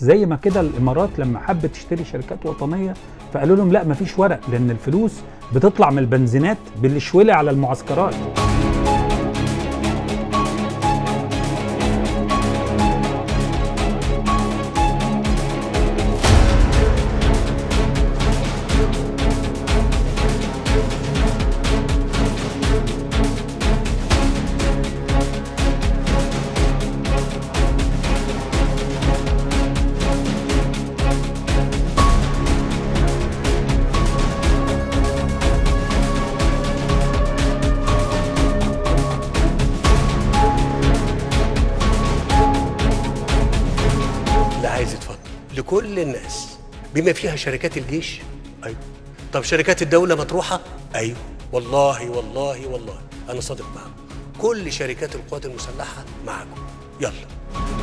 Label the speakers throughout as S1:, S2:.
S1: زي ما كده الامارات لما حبت تشتري شركات وطنيه فقالوا لهم لا مفيش ورق لان الفلوس بتطلع من البنزينات بالشويلة على المعسكرات
S2: لا عايز يتفضل لكل الناس بما فيها شركات الجيش ايوه طب شركات الدوله مطروحه ايوه والله والله والله انا صادق معاكم كل شركات القوات المسلحه معاكم يلا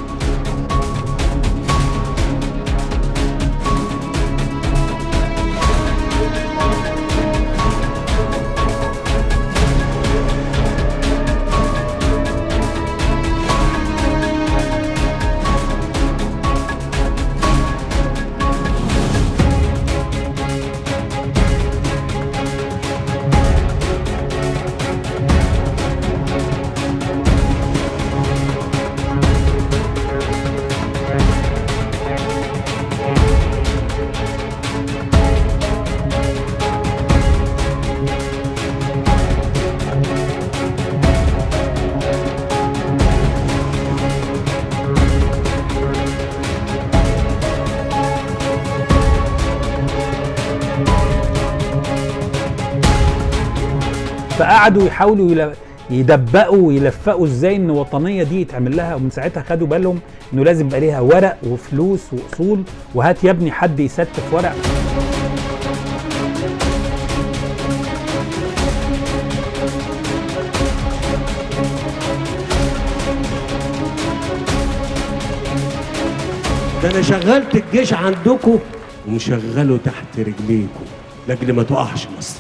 S2: فقعدوا يحاولوا يل- يدبقوا ويلفقوا ازاي ان الوطنيه دي يتعمل لها ومن ساعتها خدوا بالهم انه لازم يبقى ليها ورق وفلوس واصول وهات يا ابني حد يستف ورق ده انا شغلت الجيش عندكم ومشغله تحت رجليكم لاجل ما تقعش مصر